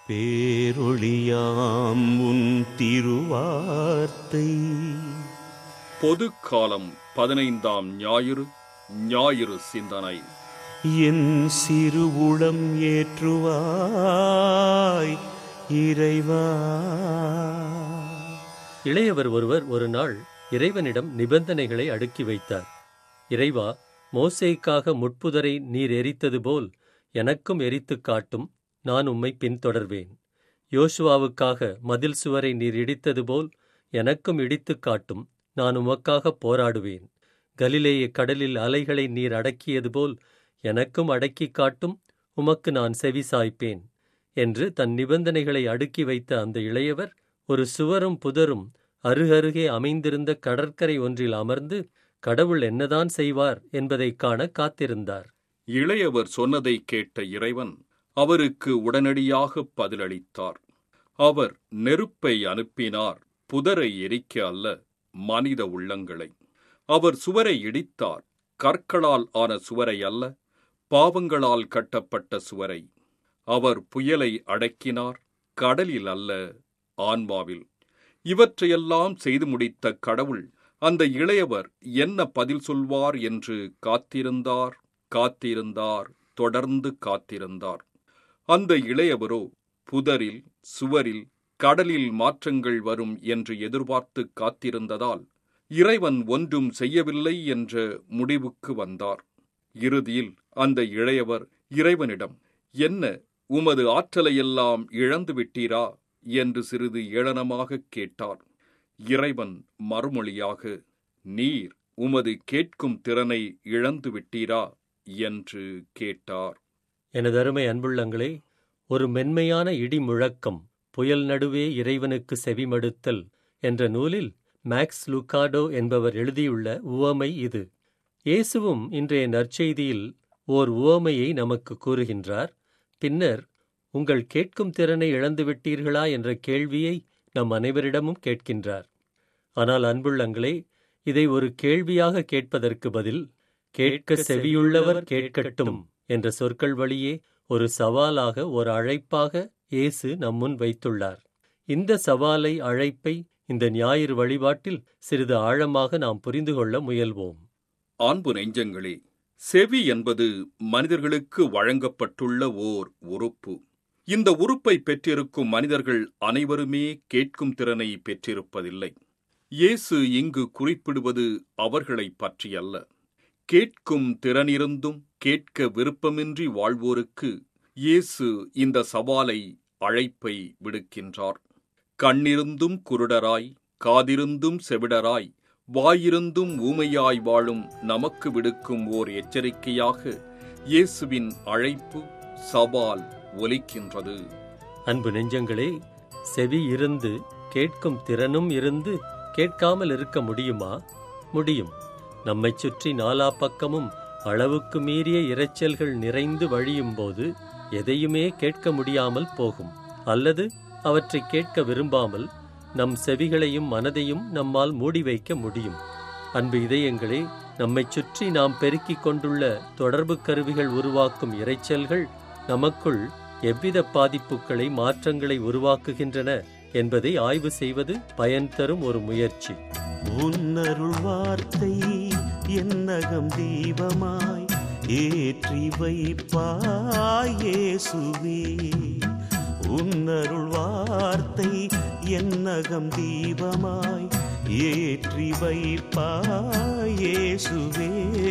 பேரொளியாம் உன் திருவார்த்தை பொது காலம் பதினைந்தாம் ஞாயிறு ஞாயிறு சிந்தனை என் சிறு உளம் ஏற்றுவாய் இறைவா இளையவர் ஒருவர் ஒரு நாள் இறைவனிடம் நிபந்தனைகளை அடுக்கி வைத்தார் இறைவா மோசேக்காக முட்புதரை நீர் எரித்தது போல் எனக்கும் எரித்துக் காட்டும் நான் உம்மை பின்தொடர்வேன் யோசுவாவுக்காக மதில் சுவரை நீர் இடித்தது போல் எனக்கும் இடித்துக் காட்டும் நான் உமக்காக போராடுவேன் கலிலேய கடலில் அலைகளை நீர் அடக்கியது போல் எனக்கும் அடக்கிக் காட்டும் உமக்கு நான் செவி சாய்ப்பேன் என்று தன் நிபந்தனைகளை அடுக்கி வைத்த அந்த இளையவர் ஒரு சுவரும் புதரும் அருகருகே அமைந்திருந்த கடற்கரை ஒன்றில் அமர்ந்து கடவுள் என்னதான் செய்வார் என்பதைக் காண காத்திருந்தார் இளையவர் சொன்னதை கேட்ட இறைவன் அவருக்கு உடனடியாக பதிலளித்தார் அவர் நெருப்பை அனுப்பினார் புதரை எரிக்க அல்ல மனித உள்ளங்களை அவர் சுவரை இடித்தார் கற்களால் ஆன சுவரை அல்ல பாவங்களால் கட்டப்பட்ட சுவரை அவர் புயலை அடக்கினார் கடலில் அல்ல ஆன்மாவில் இவற்றையெல்லாம் செய்து முடித்த கடவுள் அந்த இளையவர் என்ன பதில் சொல்வார் என்று காத்திருந்தார் காத்திருந்தார் தொடர்ந்து காத்திருந்தார் அந்த இளையவரோ புதரில் சுவரில் கடலில் மாற்றங்கள் வரும் என்று எதிர்பார்த்து காத்திருந்ததால் இறைவன் ஒன்றும் செய்யவில்லை என்ற முடிவுக்கு வந்தார் இறுதியில் அந்த இளையவர் இறைவனிடம் என்ன உமது ஆற்றலையெல்லாம் இழந்து விட்டீரா என்று சிறிது ஏளனமாகக் கேட்டார் இறைவன் மறுமொழியாக நீர் உமது கேட்கும் திறனை இழந்து விட்டீரா என்று கேட்டார் எனதருமை அன்புள்ளங்களே ஒரு மென்மையான இடி முழக்கம் புயல் நடுவே இறைவனுக்கு செவிமடுத்தல் என்ற நூலில் மேக்ஸ் லுகாடோ என்பவர் எழுதியுள்ள உவமை இது இயேசுவும் இன்றைய நற்செய்தியில் ஓர் உவமையை நமக்கு கூறுகின்றார் பின்னர் உங்கள் கேட்கும் திறனை இழந்துவிட்டீர்களா என்ற கேள்வியை நம் அனைவரிடமும் கேட்கின்றார் ஆனால் அன்புள்ளங்களே இதை ஒரு கேள்வியாக கேட்பதற்கு பதில் கேட்க செவியுள்ளவர் கேட்கட்டும் என்ற சொற்கள் வழியே ஒரு சவாலாக ஒரு அழைப்பாக இயேசு நம்முன் வைத்துள்ளார் இந்த சவாலை அழைப்பை இந்த ஞாயிறு வழிபாட்டில் சிறிது ஆழமாக நாம் புரிந்து கொள்ள முயல்வோம் ஆண்பு நெஞ்சங்களே செவி என்பது மனிதர்களுக்கு வழங்கப்பட்டுள்ள ஓர் உறுப்பு இந்த உறுப்பை பெற்றிருக்கும் மனிதர்கள் அனைவருமே கேட்கும் திறனை பெற்றிருப்பதில்லை இயேசு இங்கு குறிப்பிடுவது அவர்களைப் பற்றியல்ல கேட்கும் திறனிருந்தும் கேட்க விருப்பமின்றி வாழ்வோருக்கு இயேசு இந்த சவாலை அழைப்பை விடுக்கின்றார் கண்ணிருந்தும் குருடராய் காதிருந்தும் செவிடராய் வாயிருந்தும் ஊமையாய் வாழும் நமக்கு விடுக்கும் ஓர் எச்சரிக்கையாக இயேசுவின் அழைப்பு சவால் ஒலிக்கின்றது அன்பு நெஞ்சங்களே செவி இருந்து கேட்கும் திறனும் இருந்து கேட்காமல் இருக்க முடியுமா முடியும் நம்மைச் சுற்றி நாலா பக்கமும் அளவுக்கு மீறிய இரைச்சல்கள் நிறைந்து வழியும்போது எதையுமே கேட்க முடியாமல் போகும் அல்லது அவற்றை கேட்க விரும்பாமல் நம் செவிகளையும் மனதையும் நம்மால் மூடி வைக்க முடியும் அன்பு இதயங்களே நம்மைச் சுற்றி நாம் பெருக்கிக் கொண்டுள்ள தொடர்பு கருவிகள் உருவாக்கும் இரைச்சல்கள் நமக்குள் எவ்வித பாதிப்புகளை மாற்றங்களை உருவாக்குகின்றன என்பதை ஆய்வு செய்வது பயன் தரும் ஒரு முயற்சி உன்னருள் வார்த்தை என்னகம் தீபமாய் ஏற்றி வைப்பாய் இயேசுவே உன்னருள் வார்த்தை என்னகம் தீபமாய் ஏற்றி வைப்பாய் இயேசுவே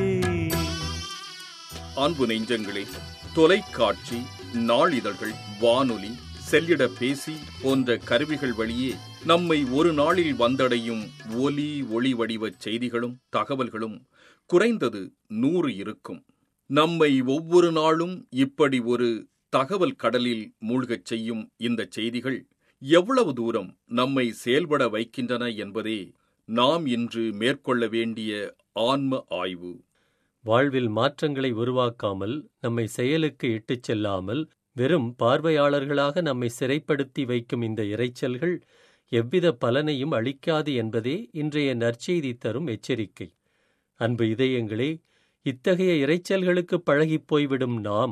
அன்பு நெஞ்சங்களே தொலைக்காட்சி நாளிதழ்கள் வானொலி செல்லிட பேசி போன்ற கருவிகள் வழியே நம்மை ஒரு நாளில் வந்தடையும் ஒலி ஒளி வடிவச் செய்திகளும் தகவல்களும் குறைந்தது நூறு இருக்கும் நம்மை ஒவ்வொரு நாளும் இப்படி ஒரு தகவல் கடலில் மூழ்கச் செய்யும் இந்த செய்திகள் எவ்வளவு தூரம் நம்மை செயல்பட வைக்கின்றன என்பதே நாம் இன்று மேற்கொள்ள வேண்டிய ஆன்ம ஆய்வு வாழ்வில் மாற்றங்களை உருவாக்காமல் நம்மை செயலுக்கு இட்டுச் செல்லாமல் வெறும் பார்வையாளர்களாக நம்மை சிறைப்படுத்தி வைக்கும் இந்த இரைச்சல்கள் எவ்வித பலனையும் அளிக்காது என்பதே இன்றைய நற்செய்தி தரும் எச்சரிக்கை அன்பு இதயங்களே இத்தகைய இரைச்சல்களுக்கு பழகிப் போய்விடும் நாம்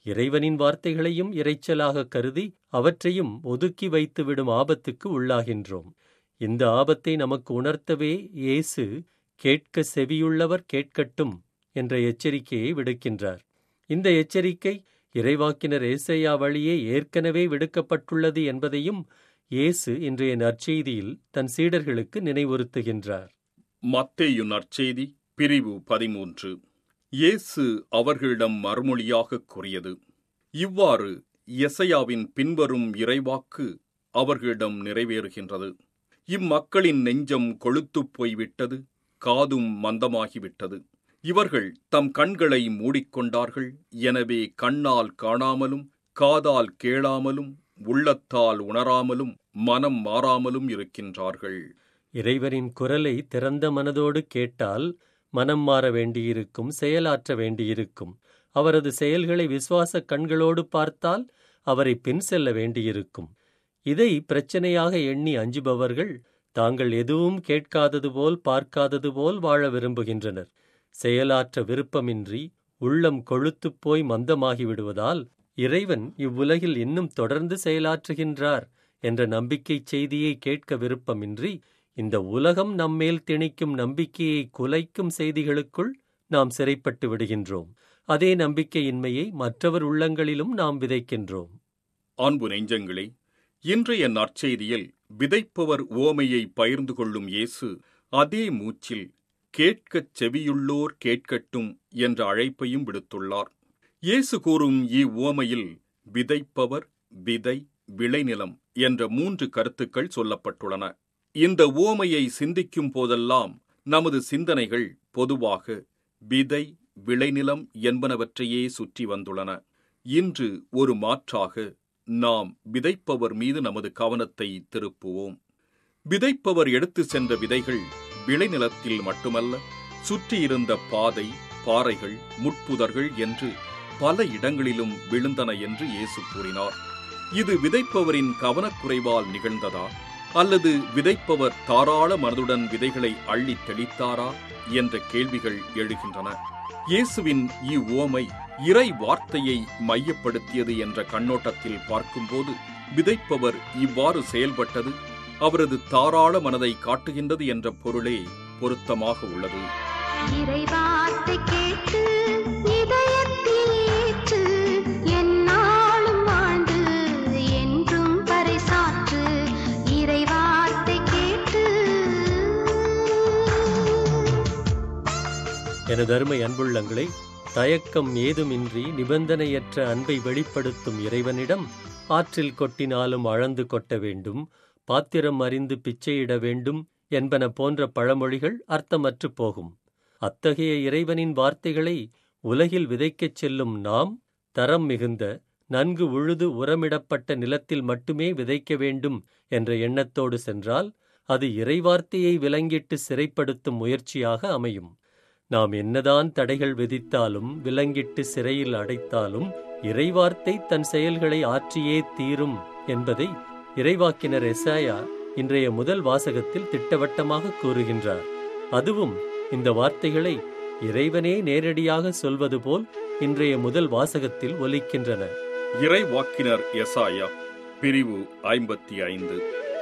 இறைவனின் வார்த்தைகளையும் இரைச்சலாக கருதி அவற்றையும் ஒதுக்கி வைத்துவிடும் ஆபத்துக்கு உள்ளாகின்றோம் இந்த ஆபத்தை நமக்கு உணர்த்தவே இயேசு கேட்க செவியுள்ளவர் கேட்கட்டும் என்ற எச்சரிக்கையை விடுக்கின்றார் இந்த எச்சரிக்கை இறைவாக்கினர் ஏசையா வழியே ஏற்கனவே விடுக்கப்பட்டுள்ளது என்பதையும் இயேசு இன்றைய நற்செய்தியில் தன் சீடர்களுக்கு நினைவுறுத்துகின்றார் மத்தேயு நற்செய்தி பிரிவு பதிமூன்று இயேசு அவர்களிடம் மறுமொழியாகக் கூறியது இவ்வாறு எசையாவின் பின்வரும் இறைவாக்கு அவர்களிடம் நிறைவேறுகின்றது இம்மக்களின் நெஞ்சம் கொழுத்துப் போய்விட்டது காதும் மந்தமாகிவிட்டது இவர்கள் தம் கண்களை மூடிக்கொண்டார்கள் எனவே கண்ணால் காணாமலும் காதால் கேளாமலும் உள்ளத்தால் உணராமலும் மனம் மாறாமலும் இருக்கின்றார்கள் இறைவனின் குரலை திறந்த மனதோடு கேட்டால் மனம் மாற வேண்டியிருக்கும் செயலாற்ற வேண்டியிருக்கும் அவரது செயல்களை விசுவாச கண்களோடு பார்த்தால் அவரை பின் செல்ல வேண்டியிருக்கும் இதை பிரச்சனையாக எண்ணி அஞ்சுபவர்கள் தாங்கள் எதுவும் கேட்காதது போல் பார்க்காதது போல் வாழ விரும்புகின்றனர் செயலாற்ற விருப்பமின்றி உள்ளம் கொழுத்துப் போய் மந்தமாகி விடுவதால் இறைவன் இவ்வுலகில் இன்னும் தொடர்ந்து செயலாற்றுகின்றார் என்ற நம்பிக்கைச் செய்தியை கேட்க விருப்பமின்றி இந்த உலகம் நம்மேல் திணிக்கும் நம்பிக்கையை குலைக்கும் செய்திகளுக்குள் நாம் சிறைப்பட்டு விடுகின்றோம் அதே நம்பிக்கையின்மையை மற்றவர் உள்ளங்களிலும் நாம் விதைக்கின்றோம் அன்பு நெஞ்சங்களே இன்றைய நற்செய்தியில் விதைப்பவர் உவமையை பகிர்ந்து கொள்ளும் இயேசு அதே மூச்சில் கேட்கச் செவியுள்ளோர் கேட்கட்டும் என்ற அழைப்பையும் விடுத்துள்ளார் இயேசு கூறும் இவ்வுவமையில் விதைப்பவர் விதை விளைநிலம் என்ற மூன்று கருத்துக்கள் சொல்லப்பட்டுள்ளன இந்த உவமையை சிந்திக்கும் போதெல்லாம் நமது சிந்தனைகள் பொதுவாக விதை விளைநிலம் என்பனவற்றையே சுற்றி வந்துள்ளன இன்று ஒரு மாற்றாக நாம் விதைப்பவர் மீது நமது கவனத்தை திருப்புவோம் விதைப்பவர் எடுத்து சென்ற விதைகள் விளைநிலத்தில் மட்டுமல்ல சுற்றியிருந்த பாதை பாறைகள் முட்புதர்கள் என்று பல இடங்களிலும் விழுந்தன என்று இயேசு கூறினார் இது விதைப்பவரின் கவனக்குறைவால் நிகழ்ந்ததா அல்லது விதைப்பவர் தாராள மனதுடன் விதைகளை அள்ளித் தெளித்தாரா என்ற கேள்விகள் எழுகின்றன இயேசுவின் இவ்வுவமை இறை வார்த்தையை மையப்படுத்தியது என்ற கண்ணோட்டத்தில் பார்க்கும்போது விதைப்பவர் இவ்வாறு செயல்பட்டது அவரது தாராள மனதை காட்டுகின்றது என்ற பொருளே பொருத்தமாக உள்ளது இறைவார்த்தை கேட்டு இதயத்தில் ஏற்று எந்நாளும் வாழ்ந்து என்றும் பறைசாற்று இறைவார்த்தை கேட்டு எனது அருமை அன்புள்ளங்களே தயக்கம் ஏதுமின்றி நிபந்தனையற்ற அன்பை வெளிப்படுத்தும் இறைவனிடம் ஆற்றில் கொட்டினாலும் அளந்து கொட்ட வேண்டும் பாத்திரம் அறிந்து பிச்சையிட வேண்டும் என்பன போன்ற பழமொழிகள் அர்த்தமற்று போகும் அத்தகைய இறைவனின் வார்த்தைகளை உலகில் விதைக்கச் செல்லும் நாம் தரம் மிகுந்த நன்கு உழுது உரமிடப்பட்ட நிலத்தில் மட்டுமே விதைக்க வேண்டும் என்ற எண்ணத்தோடு சென்றால் அது இறைவார்த்தையை விலங்கிட்டு சிறைப்படுத்தும் முயற்சியாக அமையும் நாம் என்னதான் தடைகள் விதித்தாலும் விலங்கிட்டு சிறையில் அடைத்தாலும் இறைவார்த்தை தன் செயல்களை ஆற்றியே தீரும் என்பதை இறைவாக்கினர் எசாயா இன்றைய முதல் வாசகத்தில் திட்டவட்டமாக கூறுகின்றார் அதுவும் இந்த வார்த்தைகளை இறைவனே நேரடியாக சொல்வது போல் இன்றைய முதல் வாசகத்தில் ஒலிக்கின்றன இறை வாக்கினர் எசாயா பிரிவு ஐம்பத்தி ஐந்து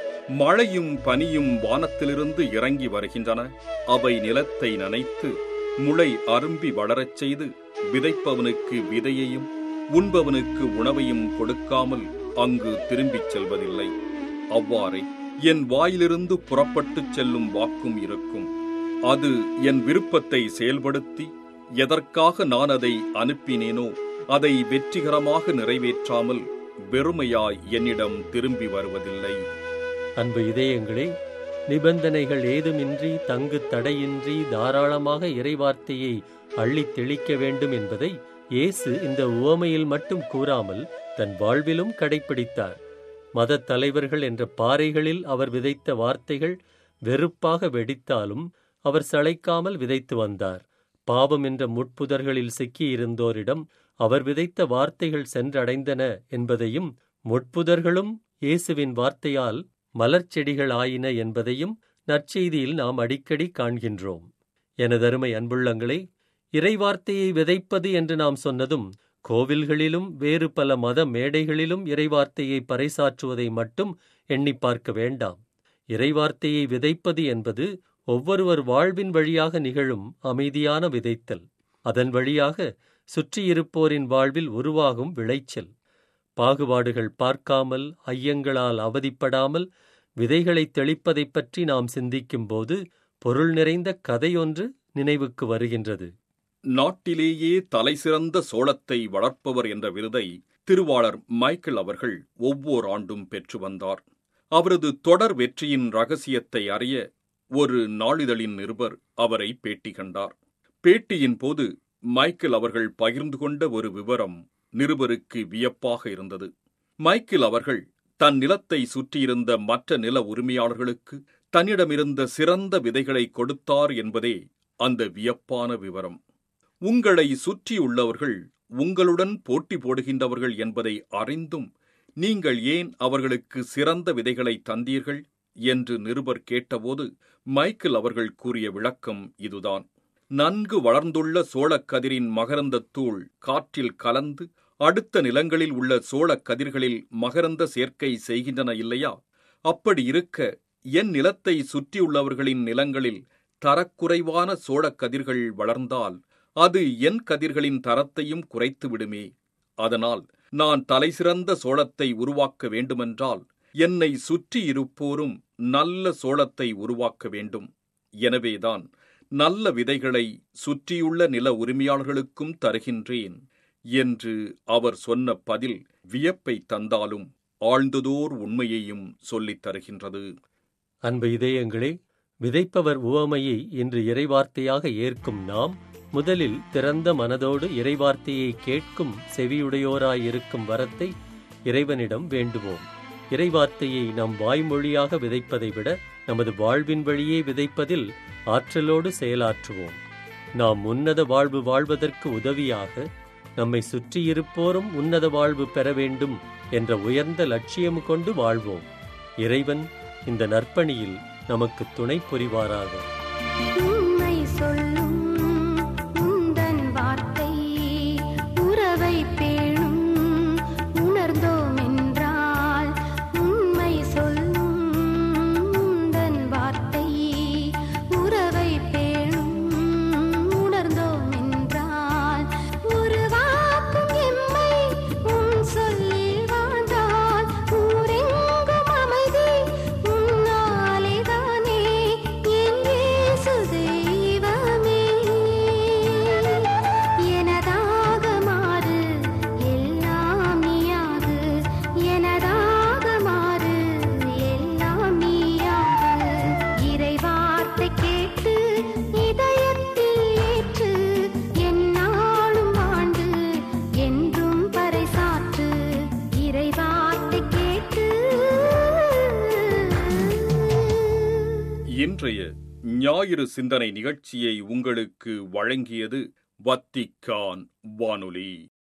மழையும் பனியும் வானத்திலிருந்து இறங்கி வருகின்றன அவை நிலத்தை நனைத்து முளை அரும்பி வளரச் செய்து விதைப்பவனுக்கு விதையையும் உண்பவனுக்கு உணவையும் கொடுக்காமல் அங்கு திரும்பிச் செல்வதில்லை அவ்வாறே என் வாயிலிருந்து புறப்பட்டுச் செல்லும் வாக்கும் இருக்கும் அது என் விருப்பத்தை செயல்படுத்தி எதற்காக நான் அதை அனுப்பினேனோ அதை வெற்றிகரமாக நிறைவேற்றாமல் வெறுமையாய் என்னிடம் திரும்பி வருவதில்லை அன்பு இதயங்களே நிபந்தனைகள் ஏதுமின்றி தங்கு தடையின்றி தாராளமாக இறைவார்த்தையை அள்ளித் தெளிக்க வேண்டும் என்பதை இயேசு இந்த உவமையில் மட்டும் கூறாமல் தன் வாழ்விலும் கடைப்பிடித்தார் மதத் தலைவர்கள் என்ற பாறைகளில் அவர் விதைத்த வார்த்தைகள் வெறுப்பாக வெடித்தாலும் அவர் சளைக்காமல் விதைத்து வந்தார் பாவம் என்ற முட்புதர்களில் சிக்கியிருந்தோரிடம் அவர் விதைத்த வார்த்தைகள் சென்றடைந்தன என்பதையும் முட்புதர்களும் இயேசுவின் வார்த்தையால் மலர்ச்செடிகள் ஆயின என்பதையும் நற்செய்தியில் நாம் அடிக்கடி காண்கின்றோம் எனதருமை அன்புள்ளங்களே இறைவார்த்தையை விதைப்பது என்று நாம் சொன்னதும் கோவில்களிலும் வேறு பல மத மேடைகளிலும் இறைவார்த்தையை பறைசாற்றுவதை மட்டும் எண்ணி பார்க்க வேண்டாம் இறைவார்த்தையை விதைப்பது என்பது ஒவ்வொருவர் வாழ்வின் வழியாக நிகழும் அமைதியான விதைத்தல் அதன் வழியாக சுற்றியிருப்போரின் வாழ்வில் உருவாகும் விளைச்சல் பாகுபாடுகள் பார்க்காமல் ஐயங்களால் அவதிப்படாமல் விதைகளை தெளிப்பதைப் பற்றி நாம் சிந்திக்கும்போது பொருள் நிறைந்த கதையொன்று நினைவுக்கு வருகின்றது நாட்டிலேயே தலைசிறந்த சோளத்தை வளர்ப்பவர் என்ற விருதை திருவாளர் மைக்கேல் அவர்கள் ஒவ்வொரு ஆண்டும் பெற்று வந்தார் அவரது தொடர் வெற்றியின் ரகசியத்தை அறிய ஒரு நாளிதழின் நிருபர் அவரை பேட்டி கண்டார் பேட்டியின் போது மைக்கேல் அவர்கள் பகிர்ந்து கொண்ட ஒரு விவரம் நிருபருக்கு வியப்பாக இருந்தது மைக்கேல் அவர்கள் தன் நிலத்தை சுற்றியிருந்த மற்ற நில உரிமையாளர்களுக்கு தன்னிடமிருந்த சிறந்த விதைகளை கொடுத்தார் என்பதே அந்த வியப்பான விவரம் உங்களை சுற்றியுள்ளவர்கள் உங்களுடன் போட்டி போடுகின்றவர்கள் என்பதை அறிந்தும் நீங்கள் ஏன் அவர்களுக்கு சிறந்த விதைகளை தந்தீர்கள் என்று நிருபர் கேட்டபோது மைக்கேல் அவர்கள் கூறிய விளக்கம் இதுதான் நன்கு வளர்ந்துள்ள சோளக்கதிரின் மகரந்தத் தூள் காற்றில் கலந்து அடுத்த நிலங்களில் உள்ள சோளக் கதிர்களில் மகரந்த சேர்க்கை செய்கின்றன இல்லையா அப்படி இருக்க என் நிலத்தை சுற்றியுள்ளவர்களின் நிலங்களில் தரக்குறைவான சோளக் கதிர்கள் வளர்ந்தால் அது என் கதிர்களின் தரத்தையும் குறைத்து விடுமே அதனால் நான் தலைசிறந்த சோளத்தை உருவாக்க வேண்டுமென்றால் என்னை சுற்றி இருப்போரும் நல்ல சோளத்தை உருவாக்க வேண்டும் எனவேதான் நல்ல விதைகளை சுற்றியுள்ள நில உரிமையாளர்களுக்கும் தருகின்றேன் என்று அவர் சொன்ன பதில் வியப்பை தந்தாலும் ஆழ்ந்ததோர் உண்மையையும் சொல்லித் தருகின்றது அன்பு இதயங்களே விதைப்பவர் உவமையை இன்று இறைவார்த்தையாக ஏற்கும் நாம் முதலில் திறந்த மனதோடு இறைவார்த்தையை கேட்கும் செவியுடையோராயிருக்கும் வரத்தை இறைவனிடம் வேண்டுவோம் இறைவார்த்தையை நம் வாய்மொழியாக விதைப்பதை விட நமது வாழ்வின் வழியே விதைப்பதில் ஆற்றலோடு செயலாற்றுவோம் நாம் உன்னத வாழ்வு வாழ்வதற்கு உதவியாக நம்மை சுற்றியிருப்போரும் உன்னத வாழ்வு பெற வேண்டும் என்ற உயர்ந்த லட்சியம் கொண்டு வாழ்வோம் இறைவன் இந்த நற்பணியில் நமக்கு துணை புரிவாராக உண்மை சொல்லும் உந்தன் வார்த்தை உறவை பேணும் உணர்ந்தோம் என்றால் உண்மை சொல்லும் உந்தன் வார்த்தை உறவை பேணும் உணர்ந்தோம் என்றால் உருவாக்கும் எம்மை உன் சொல்லில் வாழ்ந்தால் ஊரெங்கும் அமைதி உன்னாலேதானே என் இயேசு தெய்வமே எனதாக மாறு எல்லாம் நீயாது எனதாக மாறு எல்லாம் நீயாது இறை வார்த்தை கேட்டு இதயத்தில் ஏற்று என்னாலும் ஆண்டு என்றும் பறைசாற்று இறை வார்த்தை கேட்டு இன்றைய ஞாயிறு சிந்தனை நிகழ்ச்சியை உங்களுக்கு வழங்கியது வத்திக்கான் வானொலி